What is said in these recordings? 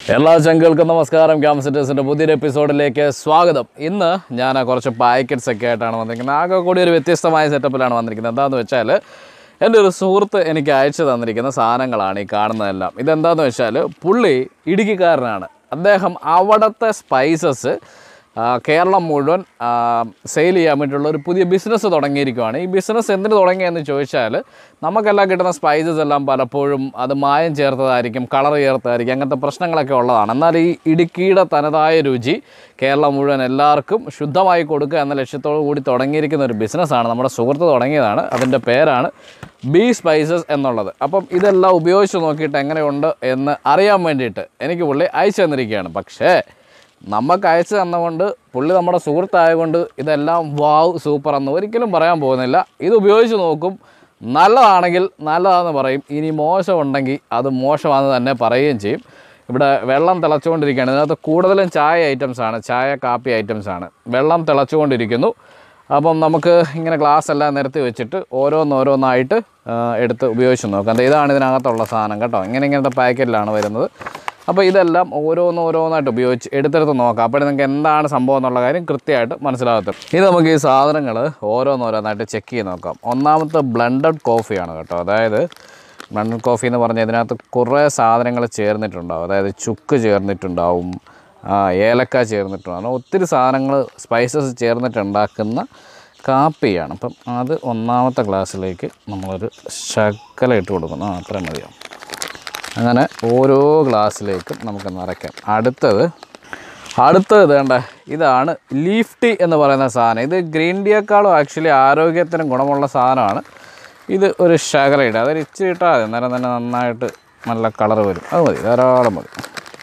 എല്ലാ ചങ്കുകൾക്കും നമസ്കാരം ക്യാമ്പസിറ്റേഴ്സിൻ്റെ പുതിയൊരു എപ്പിസോഡിലേക്ക് സ്വാഗതം ഇന്ന് ഞാൻ കുറച്ച് പാക്കറ്റ്സ് ഒക്കെ ആയിട്ടാണ് വന്നിരിക്കുന്നത് ആകെ കൂടി ഒരു വ്യത്യസ്തമായ സെറ്റപ്പിലാണ് വന്നിരിക്കുന്നത് എന്താണെന്ന് വെച്ചാൽ എൻ്റെ ഒരു സുഹൃത്ത് എനിക്ക് അയച്ചു തന്നിരിക്കുന്ന സാധനങ്ങളാണ് ഈ കാണുന്നതെല്ലാം ഇതെന്താണെന്ന് വെച്ചാൽ പുള്ളി ഇടുക്കിക്കാരനാണ് അദ്ദേഹം അവിടുത്തെ സ്പൈസസ് ആ, കേരളം മുഴുവൻ സെയിൽ ചെയ്യാൻ വേണ്ടിയിട്ടുള്ള ഒരു പുതിയ ബിസിനസ് തുടങ്ങിയിരിക്കുകയാണ് ഈ ബിസിനസ് എന്തിന് തുടങ്ങിയെന്ന് ചോദിച്ചാൽ നമുക്കെല്ലാം കിട്ടുന്ന സ്പൈസസ് എല്ലാം പലപ്പോഴും അത് മായം ചേർത്തതായിരിക്കും കളർ ചേർത്തതായിരിക്കും അങ്ങനത്തെ പ്രശ്നങ്ങളൊക്കെ ഉള്ളതാണ് എന്നാൽ ഈ ഇടുക്കിയുടെ തനതായ രുചി കേരളം മുഴുവൻ എല്ലാവർക്കും ശുദ്ധമായി കൊടുക്കുക എന്ന ലക്ഷ്യത്തോടു കൂടി തുടങ്ങിയിരിക്കുന്ന ഒരു ബിസിനസ്സാണ് നമ്മുടെ സുഹൃത്ത് തുടങ്ങിയതാണ് അതിൻ്റെ പേരാണ് ബി സ്പൈസസ് എന്നുള്ളത് അപ്പം ഇതെല്ലാം ഉപയോഗിച്ച് നോക്കിയിട്ട് എങ്ങനെയുണ്ട് എന്ന് അറിയാൻ വേണ്ടിയിട്ട് എനിക്ക് പുള്ളി അയച്ചു തന്നിരിക്കുകയാണ് പക്ഷേ നമുക്ക് അയച്ചു തന്നുകൊണ്ട് പുള്ളി നമ്മുടെ സുഹൃത്തായതുകൊണ്ട് ഇതെല്ലാം വാവ് സൂപ്പർ എന്ന് ഒരിക്കലും പറയാൻ പോകുന്നില്ല ഇത് ഉപയോഗിച്ച് നോക്കും നല്ലതാണെങ്കിൽ നല്ലതാണെന്ന് പറയും ഇനി മോശമുണ്ടെങ്കിൽ അത് മോശമാണെന്ന് തന്നെ പറയുകയും ചെയ്യും ഇവിടെ വെള്ളം തിളച്ചുകൊണ്ടിരിക്കുകയാണ് ഇതിനകത്ത് കൂടുതലും ചായ ഐറ്റംസ് ആണ് ചായ കാപ്പി ഐറ്റംസ് ആണ് വെള്ളം തിളച്ചുകൊണ്ടിരിക്കുന്നു അപ്പം നമുക്ക് ഇങ്ങനെ ഗ്ലാസ് എല്ലാം നിരത്തി വെച്ചിട്ട് ഓരോന്നോരോന്നായിട്ട് ആ, എടുത്ത് ഉപയോഗിച്ച് നോക്കാം ദേ ഇതാണ് ഇതിനകത്തുള്ള സാധനം കേട്ടോ ഇങ്ങനെ ഇങ്ങനത്തെ പാക്കറ്റിലാണ് വരുന്നത് അപ്പോൾ ഇതെല്ലാം ഓരോന്ന് ഓരോന്നായിട്ട് ഉപയോഗിച്ച് എടുത്തെടുത്ത് നോക്കാം അപ്പോൾ നിങ്ങൾക്ക് എന്താണ് സംഭവം എന്നുള്ള കാര്യം കൃത്യമായിട്ട് മനസ്സിലാകത്തും ഇത് നമുക്ക് ഈ സാധനങ്ങൾ ഓരോന്നോരോന്നായിട്ട് ചെക്ക് ചെയ്ത് നോക്കാം ഒന്നാമത്തെ ബ്ലെൻഡഡ് കോഫിയാണ് കേട്ടോ അതായത് ബ്ലെൻഡഡ് കോഫി എന്ന് പറഞ്ഞാൽ ഇതിനകത്ത് കുറേ സാധനങ്ങൾ ചേർന്നിട്ടുണ്ടാവും അതായത് ചുക്ക് ചേർന്നിട്ടുണ്ടാവും ആ, ഏലക്ക ചേർന്നിട്ടുണ്ടാവും ഒത്തിരി സാധനങ്ങൾ സ്പൈസസ് ചേർന്നിട്ടുണ്ടാക്കുന്ന കാപ്പിയാണ് അപ്പം അത് ഒന്നാമത്തെ ഗ്ലാസ്സിലേക്ക് നമ്മളൊരു ശകലം ഇട്ട് കൊടുക്കുന്നു ആ അത്രയും മതിയാവും അങ്ങനെ ഓരോ ഗ്ലാസ്സിലേക്കും നമുക്ക് നിറയ്ക്കാം അടുത്തത് അടുത്തത് വേണ്ട ഇതാണ് ലീഫ് ടീ എന്ന് പറയുന്ന സാധനം ഇത് ഗ്രീൻ ടീയേക്കാളും ആക്ച്വലി ആരോഗ്യത്തിനും ഗുണമുള്ള സാധനമാണ് ഇത് ഒരു ശകലം ഇടുക അതൊരു ഇച്ചിരി ഇട്ടാൽ മതി അന്നേരം തന്നെ നന്നായിട്ട് നല്ല കളർ വരും അത് മതി ധാരാളം മതി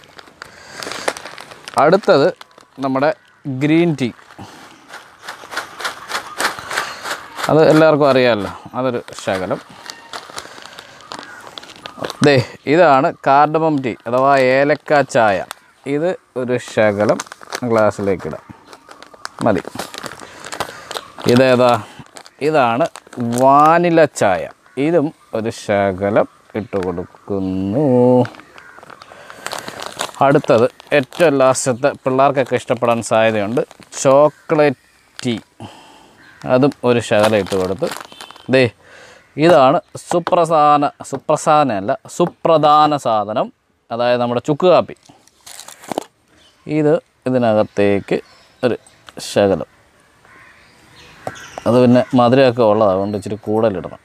അടുത്തത് നമ്മുടെ ഗ്രീൻ ടീ അത് എല്ലാവർക്കും അറിയാമല്ലോ അതൊരു ശകലം ദേ ഇതാണ് കാർഡമം ടീ അഥവാ ഏലക്ക ചായ ഇത് ഒരു ശകലം ഗ്ലാസ്സിലേക്ക് ഇടാം മതി ഇതേതാ ഇതാണ് വാനില ചായ ഇതും ഒരു ശകലം ഇട്ട് കൊടുക്കുന്നു അടുത്തത് ഏറ്റവും ലാസ്റ്റത്തെ പിള്ളേർക്കൊക്കെ ഇഷ്ടപ്പെടാൻ സാധ്യതയുണ്ട് ചോക്ലേറ്റ് ടീ അതും ഒരു ശകലം ഇട്ട് കൊടുത്ത് ദേ ഇതാണ് സുപ്രധാന സുപ്രധാന അല്ല സുപ്രധാന സാധനം അതായത് നമ്മുടെ ചുക്ക് കാപ്പി ഇത് ഇതിനകത്തേക്ക് ഒരു ശകലം അത് പിന്നെ മധുരമൊക്കെ ഉള്ളതാണ് അതുകൊണ്ട് ഇച്ചിരി കൂടുതലിടണം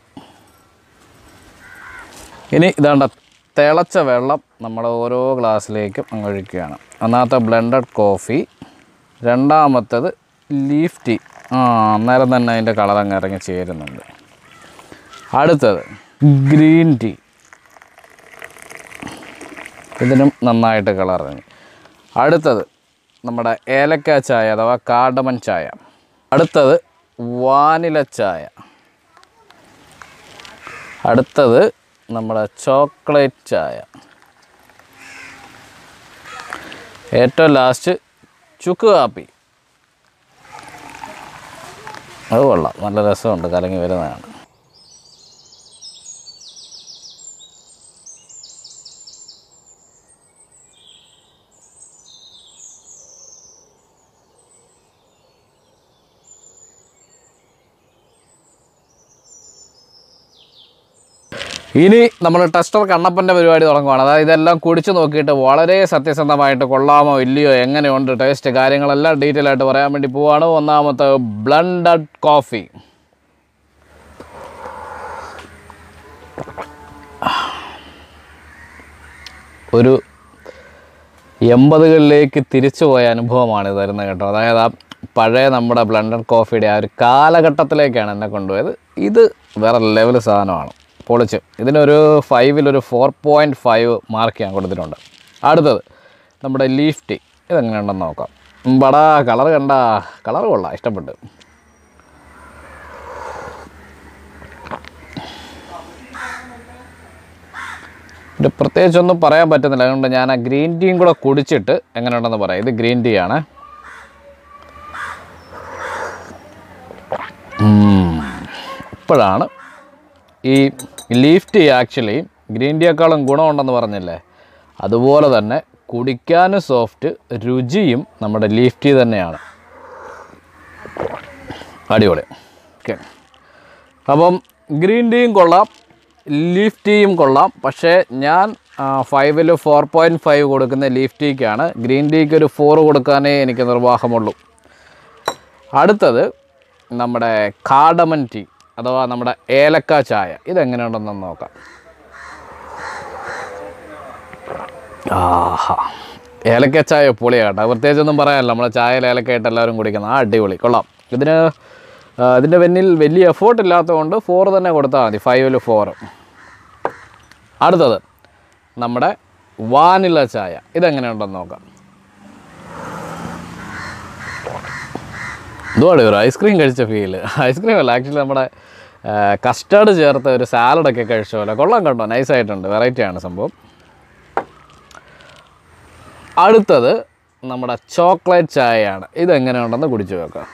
ഇനി ഇതാണ്ട തിളച്ച വെള്ളം നമ്മൾ ഓരോ ഗ്ലാസ്സിലേക്കും അങ്ങ് ഒഴിക്കുകയാണ് ഒന്നാമത്തെ ബ്ലെൻഡഡ് കോഫി രണ്ടാമത്തത് ലീഫ് ടീ ആ അന്നേരം തന്നെ അതിൻ്റെ കളർ അങ്ങ് ഇറങ്ങി ചേരുന്നുണ്ട് അടുത്തത് ഗ്രീൻ ടീ ഇതിനും നന്നായിട്ട് കളർ ഇറങ്ങി അടുത്തത് നമ്മുടെ ഏലക്ക ചായ അഥവാ കാർഡമൻ ചായ അടുത്തത് വാനില ചായ അടുത്തത് നമ്മുടെ ചോക്ലേറ്റ് ചായ ഏറ്റവും ലാസ്റ്റ് ചുക്ക് കാപ്പി അത് കൊള്ളാം നല്ല രസമുണ്ട് കലങ്ങി വരുന്നതാണ് ഇനി നമ്മൾ ടെസ്റ്റർ കണ്ണപ്പൻ്റെ പരിപാടി തുടങ്ങുവാണ് അതായത് ഇതെല്ലാം കുടിച്ച് നോക്കിയിട്ട് വളരെ സത്യസന്ധമായിട്ട് കൊള്ളാമോ ഇല്ലയോ എങ്ങനെയുണ്ട് ടേസ്റ്റ് കാര്യങ്ങളെല്ലാം ഡീറ്റെയിൽ ആയിട്ട് പറയാൻ വേണ്ടി പോവാണ് ഒന്നാമത്തെ ബ്ലണ്ടഡ് കോഫി ഒരു എൺപതുകളിലേക്ക് തിരിച്ചു പോയ അനുഭവമാണ് ഇത് തരുന്നത് കേട്ടോ അതായത് ആ പഴയ നമ്മുടെ ബ്ലണ്ടഡ് കോഫിയുടെ ആ ഒരു കാലഘട്ടത്തിലേക്കാണ് എന്നെ കൊണ്ടുപോയത് ഇത് വേറെ ലെവൽ സാധനമാണ് പൊളിച്ച് ഇതിനൊരു ഫൈവിലൊരു ഫോർ പോയിൻറ്റ് ഫൈവ് മാർക്ക് ഞാൻ കൊടുത്തിട്ടുണ്ട് അടുത്തത് നമ്മുടെ ലീഫ് ടീ ഇതെങ്ങനെയുണ്ടെന്ന് നോക്കാം ബടാ കളർ കണ്ട കളർ കൊള്ളാം ഇഷ്ടപ്പെട്ട് ഇത് പ്രത്യേകിച്ചൊന്നും പറയാൻ പറ്റുന്നില്ല അതുകൊണ്ട് ഞാൻ ആ ഗ്രീൻ ടീയും കൂടെ കുടിച്ചിട്ട് എങ്ങനെയുണ്ടെന്ന് പറയാം ഇത് ഗ്രീൻ ടീ ആണ് ഉം. ഇപ്പോഴാണ് ഈ ലീഫ് ടീ ആക്ച്വലി ഗ്രീൻ ടീയേക്കാളും ഗുണമുണ്ടെന്ന് പറഞ്ഞില്ലേ അതുപോലെ തന്നെ കുടിക്കാനും സോഫ്റ്റ് രുചിയും നമ്മുടെ ലീഫ് ടീ തന്നെയാണ് അടിപൊളി ഓക്കെ അപ്പം ഗ്രീൻ ടീയും കൊള്ളാം ലീഫ് ടീയും കൊള്ളാം പക്ഷേ ഞാൻ ഫൈവിൽ ഫോർ പോയിൻറ്റ് ഫൈവ് കൊടുക്കുന്ന ലീഫ് ടീക്കാണ് ഗ്രീൻ ടീക്ക് ഒരു ഫോർ കൊടുക്കാനേ എനിക്ക് നിർവാഹമുള്ളൂ അടുത്തത് നമ്മുടെ കാഡമൻ ടീ അഥവാ നമ്മുടെ ഏലക്ക ചായ ഇതെങ്ങനെയുണ്ടെന്ന് നോക്കാം ആഹാ ഏലക്ക ചായ പൊളിയാട്ടോ പ്രത്യേകിച്ചൊന്നും പറയാനില്ല നമ്മളെ ചായയിൽ ഏലക്കായിട്ട് എല്ലാവരും കുടിക്കുന്നത് ആ അടിപൊളി കൊള്ളാം ഇതിന് ആ, ഇതിൻ്റെ പിന്നിൽ വലിയ എഫേർട്ട് ഇല്ലാത്തതുകൊണ്ട് ഫോർ തന്നെ കൊടുത്താൽ മതി ഫൈവിൽ ഫോർ അടുത്തത് നമ്മുടെ വാനില ചായ ഇതെങ്ങനെയുണ്ടെന്ന് നോക്കാം ഇതുപാട് ഒരു ഐസ്ക്രീം കഴിച്ച ഫീല് ഐസ്ക്രീം അല്ല ആക്ച്വലി നമ്മുടെ കസ്റ്റേർഡ് ചേർത്ത ഒരു സാലഡൊക്കെ കഴിച്ച പോലെ കൊള്ളാം കേട്ടോ നൈസായിട്ടുണ്ട് വെറൈറ്റിയാണ് സംഭവം അടുത്തത് നമ്മുടെ ചോക്ലേറ്റ് ചായയാണ് ഇതെങ്ങനെയുണ്ടെന്ന് കുടിച്ചു നോക്കാം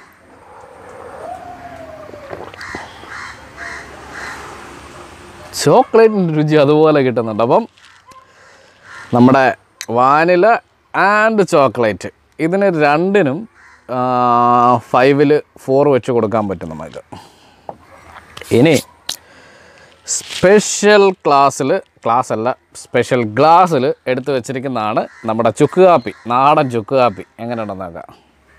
ചോക്ലേറ്റിൻ്റെ രുചി അതുപോലെ കിട്ടുന്നുണ്ട് അപ്പം നമ്മുടെ വാനില ആൻഡ് ചോക്ലേറ്റ് ഇതിന് രണ്ടിനും ഫൈവിൽ ഫോർ വെച്ച് കൊടുക്കാൻ പറ്റും നമുക്ക് ഇനി സ്പെഷ്യൽ ക്ലാസ്സിൽ ക്ലാസ് അല്ല സ്പെഷ്യൽ ഗ്ലാസ്സിൽ എടുത്തു വെച്ചിരിക്കുന്നതാണ് നമ്മുടെ ചുക്ക് കാപ്പി നാടൻ ചുക്ക് കാപ്പി എങ്ങനെയുണ്ടെന്ന് നോക്കാം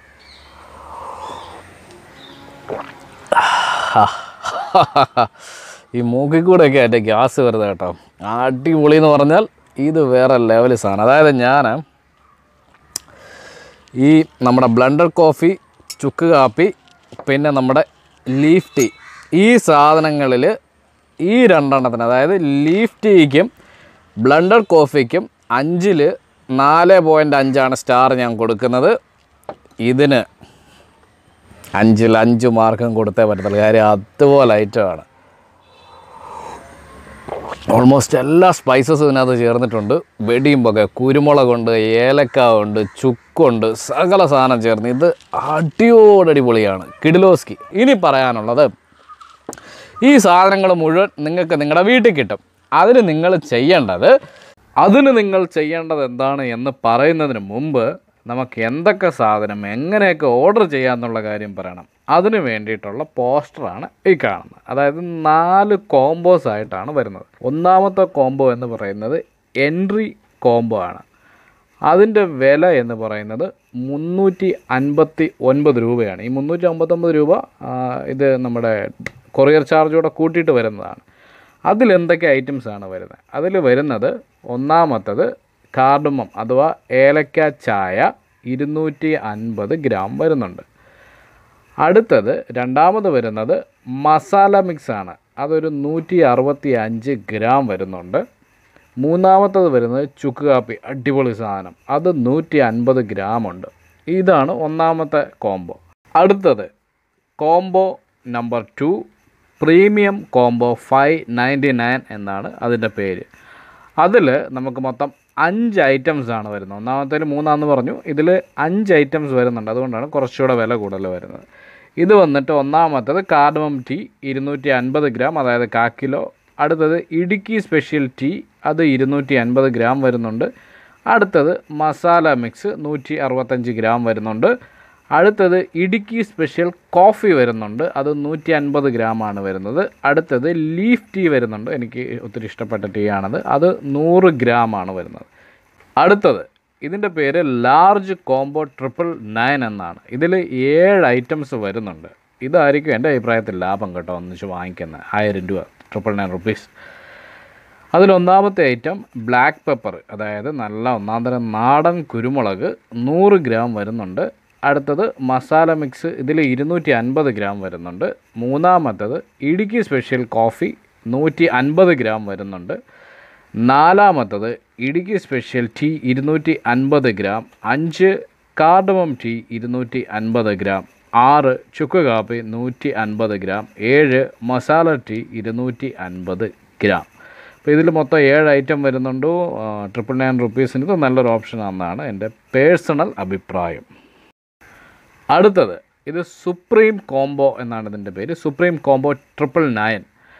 ഈ മൂക്കിൽ കൂടെയൊക്കെ എൻ്റെ ഗ്യാസ് വരുന്നത് കേട്ടോ അടിപൊളി എന്ന് പറഞ്ഞാൽ ഇത് വേറെ ലെവൽ സാധനം അതായത് ഞാൻ ഈ നമ്മുടെ ബ്ലണ്ടർ കോഫി ചുക്ക് കാപ്പി പിന്നെ നമ്മുടെ ലീഫ് ടീ ഈ സാധനങ്ങളിൽ ഈ രണ്ടെണ്ണത്തിന് അതായത് ലീഫ് ടീക്കും ബ്ലണ്ടർ കോഫിക്കും അഞ്ചിൽ നാല് പോയിൻ്റ് അഞ്ചാണ് സ്റ്റാർ ഞാൻ കൊടുക്കുന്നത് ഇതിന് അഞ്ചിൽ അഞ്ച് മാർക്കും കൊടുത്തേ പറ്റത്തുള്ളൂ കാര്യം അതുപോലെ ഐറ്റമാണ് ഓൾമോസ്റ്റ് എല്ലാ സ്പൈസസും ഇതിനകത്ത് ചേർന്നിട്ടുണ്ട് വെടിയുമ്പൊക്കെ കുരുമുളകുണ്ട് ഏലക്ക ഉണ്ട് ചുക്കുണ്ട് സകല സാധനം ചേർന്ന് ഇത് അടിയോടടിപൊളിയാണ് കിഡിലോസ്കി ഇനി പറയാനുള്ളത് ഈ സാധനങ്ങൾ മുഴുവൻ നിങ്ങൾക്ക് നിങ്ങളുടെ വീട്ടിൽ കിട്ടും അതിന് നിങ്ങൾ ചെയ്യേണ്ടത് അതിന് നിങ്ങൾ ചെയ്യേണ്ടത് എന്താണ് എന്ന് പറയുന്നതിന് മുമ്പ് നമുക്ക് എന്തൊക്കെ സാധനം എങ്ങനെയൊക്കെ ഓർഡർ ചെയ്യാമെന്നുള്ള കാര്യം പറയണം അതിന് വേണ്ടിയിട്ടുള്ള പോസ്റ്ററാണ് ഈ കാണുന്നത് അതായത് നാല് കോംബോസ് ആയിട്ടാണ് വരുന്നത് ഒന്നാമത്തെ കോംബോ എന്ന് പറയുന്നത് എൻട്രി കോംബോ ആണ് അതിൻ്റെ വില എന്ന് പറയുന്നത് മുന്നൂറ്റി അൻപത്തി ഒൻപത് രൂപയാണ് ഈ മുന്നൂറ്റി അമ്പത്തൊമ്പത് രൂപ ആ, ഇത് നമ്മുടെ കൊറിയർ ചാർജോടെ കൂട്ടിയിട്ട് വരുന്നതാണ് അതിൽ എന്തൊക്കെ ഐറ്റംസ് ആണ് വരുന്നത് അതിൽ വരുന്നത് ഒന്നാമത്തത് കാർഡമം അഥവാ ഏലക്ക ചായ ഇരുന്നൂറ്റി അൻപത് ഗ്രാം വരുന്നുണ്ട് അടുത്തത് രണ്ടാമത് വരുന്നത് മസാല മിക്സ് ആണ് അതൊരു നൂറ്റി അറുപത്തി അഞ്ച് ഗ്രാം വരുന്നുണ്ട് മൂന്നാമത്തത് വരുന്നത് ചുക്ക് കാപ്പി അടിപൊളി സാധനം അത് നൂറ്റി അൻപത് ഗ്രാം ഉണ്ട് ഇതാണ് ഒന്നാമത്തെ കോംബോ അടുത്തത് combo number two premium combo five ninety nine എന്നാണ് അതിൻ്റെ പേര് അതിൽ നമുക്ക് മൊത്തം അഞ്ച് ഐറ്റംസ് ആണ് വരുന്നത് ഒന്നാമത്തേൽ മൂന്നാന്ന് പറഞ്ഞു ഇതിൽ അഞ്ച് ഐറ്റംസ് വരുന്നുണ്ട് അതുകൊണ്ടാണ് കുറച്ചുകൂടെ വില കൂടുതൽ വരുന്നത് ഇത് വന്നിട്ട് ഒന്നാമത്തത് കാർഡമം ടീ ഇരുന്നൂറ്റി അൻപത് ഗ്രാം അതായത് കാ കിലോ അടുത്തത് ഇടുക്കി സ്പെഷ്യൽ ടീ അത് ഇരുന്നൂറ്റി അൻപത് ഗ്രാം വരുന്നുണ്ട് അടുത്തത് മസാല മിക്സ് നൂറ്റി അറുപത്തഞ്ച് ഗ്രാം വരുന്നുണ്ട് അടുത്തത് ഇടുക്കി സ്പെഷ്യൽ കോഫി വരുന്നുണ്ട് അത് നൂറ്റി അൻപത് ഗ്രാമാണ് വരുന്നത് അടുത്തത് ലീഫ് ടീ വരുന്നുണ്ട് എനിക്ക് ഒത്തിരി ഇഷ്ടപ്പെട്ട ടീ ആണത് അത് നൂറ് ഗ്രാമാണ് വരുന്നത് അടുത്തത് ഇതിൻ്റെ പേര് ലാർജ് കോംബോ ട്രിപ്പിൾ നയൻ എന്നാണ് ഇതിൽ ഏഴ് ഐറ്റംസ് വരുന്നുണ്ട് ഇതായിരിക്കും എൻ്റെ അഭിപ്രായത്തിൽ ലാഭം കേട്ടോ ഒന്നിച്ച് വാങ്ങിക്കുന്നത് ആയിരം രൂപ ട്രിപ്പിൾ നയൻ റുപ്പീസ് അതിലൊന്നാമത്തെ ഐറ്റം ബ്ലാക്ക് പെപ്പർ അതായത് നല്ല ഒന്നാം തരം നാടൻ കുരുമുളക് നൂറ് ഗ്രാം വരുന്നുണ്ട് അടുത്തത് മസാല മിക്സ് ഇതിൽ ഇരുന്നൂറ്റി അൻപത് ഗ്രാം വരുന്നുണ്ട് മൂന്നാമത്തത് ഇടുക്കി സ്പെഷ്യൽ കോഫി നൂറ്റി അൻപത് ഗ്രാം വരുന്നുണ്ട് നാലാമത്തത് ഇടുക്കി സ്പെഷ്യൽ ടീ ഇരുന്നൂറ്റി അൻപത് ഗ്രാം അഞ്ച് കാർഡമം ടീ ഇരുന്നൂറ്റി അൻപത് ഗ്രാം ആറ് ചുക്ക് കാപ്പി നൂറ്റി അൻപത് ഗ്രാം ഏഴ് മസാല ടീ ഇരുന്നൂറ്റി അൻപത് ഗ്രാം അപ്പോൾ ഇതിൽ മൊത്തം ഏഴ് ഐറ്റം വരുന്നുണ്ട് ട്രിപ്പിൾ നയൻ റുപ്പീസിന് ഇത് നല്ലൊരു ഓപ്ഷനാണെന്നാണ് എൻ്റെ പേഴ്സണൽ അഭിപ്രായം അടുത്തത് ഇത് സുപ്രീം കോംബോ എന്നാണ് ഇതിൻ്റെ പേര് സുപ്രീം കോംബോ ട്രിപ്പിൾ നയൻ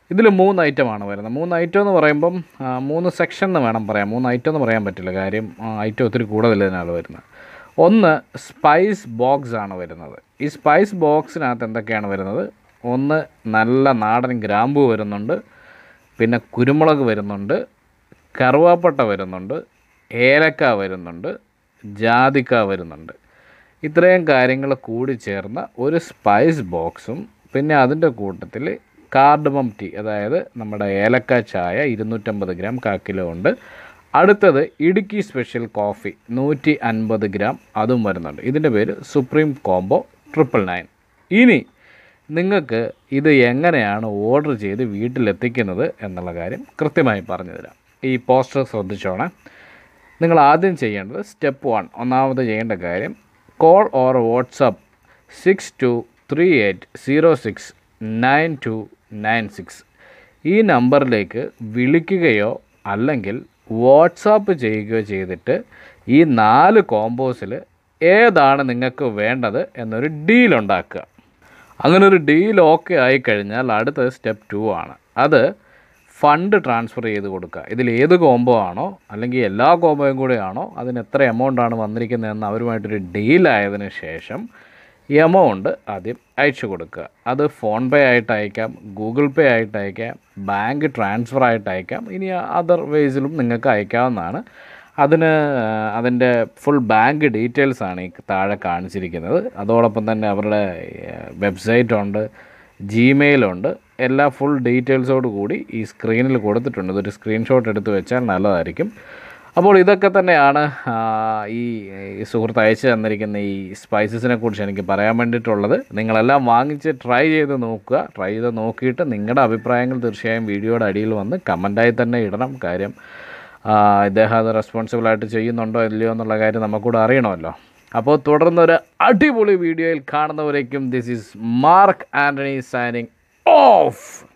ഇതിൽ മൂന്ന് ഐറ്റമാണ് വരുന്നത് മൂന്ന് ഐറ്റം എന്ന് പറയുമ്പം ആ, മൂന്ന് സെക്ഷൻ എന്ന് വേണം പറയാം മൂന്ന് ഐറ്റം എന്ന് പറയാൻ പറ്റില്ല കാര്യം ഐറ്റം ഒത്തിരി കൂടുതൽ ഇതിനാണ് വരുന്നത് ഒന്ന് സ്പൈസ് ബോക്സ് ആണ് വരുന്നത് ഈ സ്പൈസ് ബോക്സിനകത്ത് എന്തൊക്കെയാണ് വരുന്നത് ഒന്ന് നല്ല നാടൻ ഗ്രാമ്പു വരുന്നുണ്ട് പിന്നെ കുരുമുളക് വരുന്നുണ്ട് കറുവാപ്പട്ട വരുന്നുണ്ട് ഏലക്ക വരുന്നുണ്ട് ജാതിക്ക വരുന്നുണ്ട് ഇത്രയും കാര്യങ്ങൾ കൂടി ചേർന്ന ഒരു സ്പൈസ് ബോക്സും പിന്നെ അതിൻ്റെ കൂട്ടത്തിൽ കാർഡമം ടീ അതായത് നമ്മുടെ ഏലക്ക ചായ ഇരുന്നൂറ്റമ്പത് ഗ്രാം കാ കിലോ ഉണ്ട് അടുത്തത് ഇടുക്കി സ്പെഷ്യൽ കോഫി നൂറ്റി അൻപത് ഗ്രാം അതും വരുന്നുണ്ട് ഇതിൻ്റെ പേര് സുപ്രീം കോംബോ ട്രിപ്പിൾ നയൻ ഇനി നിങ്ങൾക്ക് ഇത് എങ്ങനെയാണ് ഓർഡർ ചെയ്ത് വീട്ടിലെത്തിക്കുന്നത് എന്നുള്ള കാര്യം കൃത്യമായി പറഞ്ഞു തരാം ഈ പോസ്റ്റർ ശ്രദ്ധിച്ചോണേ നിങ്ങൾ ആദ്യം ചെയ്യേണ്ടത് സ്റ്റെപ്പ് വൺ ഒന്നാമത് ചെയ്യേണ്ട കാര്യം call or WhatsApp six two three eight zero six nine two nine six ഈ നമ്പറിലേക്ക് വിളിക്കുകയോ അല്ലെങ്കിൽ വാട്സാപ്പ് ചെയ്യുകയോ ചെയ്തിട്ട് ഈ നാല് കോമ്പോസിൽ ഏതാണ് നിങ്ങൾക്ക് വേണ്ടത് എന്നൊരു ഡീൽ ഉണ്ടാക്കുക അങ്ങനെ ഒരു ഡീൽ ഓക്കെ ആയിക്കഴിഞ്ഞാൽ അടുത്ത സ്റ്റെപ്പ് ടു ആണ് അത് ഫണ്ട് ട്രാൻസ്ഫർ ചെയ്ത് കൊടുക്കുക ഇതിൽ ഏത് കോംബോ ആണോ അല്ലെങ്കിൽ എല്ലാ കോംബോയും കൂടെ ആണോ അതിന് എത്ര എമൗണ്ട് ആണ് വന്നിരിക്കുന്നതെന്ന് അവരുമായിട്ടൊരു ഡീലായതിനു ശേഷം ഈ എമൗണ്ട് ആദ്യം അയച്ചു കൊടുക്കുക അത് ഫോൺ പേ ആയിട്ട് അയക്കാം ഗൂഗിൾ പേ ആയിട്ട് അയക്കാം ബാങ്ക് ട്രാൻസ്ഫർ ആയിട്ട് അയക്കാം ഇനി അതർ വേസിലും നിങ്ങൾക്ക് അയക്കാവുന്നതാണ് അതിന് അതിൻ്റെ ഫുൾ ബാങ്ക് ഡീറ്റെയിൽസ് ആണ് ഈ താഴെ കാണിച്ചിരിക്കുന്നത് അതോടൊപ്പം തന്നെ അവരുടെ വെബ്സൈറ്റ് ഉണ്ട് ജിമെയിലുണ്ട് എല്ലാ ഫുൾ ഡീറ്റെയിൽസോട് കൂടി ഈ സ്ക്രീനിൽ കൊടുത്തിട്ടുണ്ട് ഇതൊരു സ്ക്രീൻഷോട്ട് എടുത്ത് വെച്ചാൽ നല്ലതായിരിക്കും അപ്പോൾ ഇതൊക്കെ തന്നെയാണ് ആ, ഈ ഈ സുഹൃത്ത് അയച്ചു തന്നിരിക്കുന്ന ഈ സ്പൈസസിനെ കുറിച്ച് എനിക്ക് പറയാൻ വേണ്ടിയിട്ടുള്ളത് നിങ്ങളെല്ലാം വാങ്ങിച്ച് ട്രൈ ചെയ്ത് നോക്കുക ട്രൈ ചെയ്ത് നോക്കിയിട്ട് നിങ്ങളുടെ അഭിപ്രായങ്ങൾ തീർച്ചയായും വീഡിയോയുടെ അടിയിൽ വന്ന് കമൻറ്റായി തന്നെ ഇടണം കാര്യം ആ, ഇദ്ദേഹം അത് റെസ്പോൺസിബിളായിട്ട് ചെയ്യുന്നുണ്ടോ ഇല്ലയോ എന്നുള്ള കാര്യം നമുക്കൂടെ അറിയണമല്ലോ അപ്പോൾ തുടർന്നൊരു അടിപൊളി വീഡിയോയിൽ കാണുന്നവരേക്കും this is Mark Antony signing of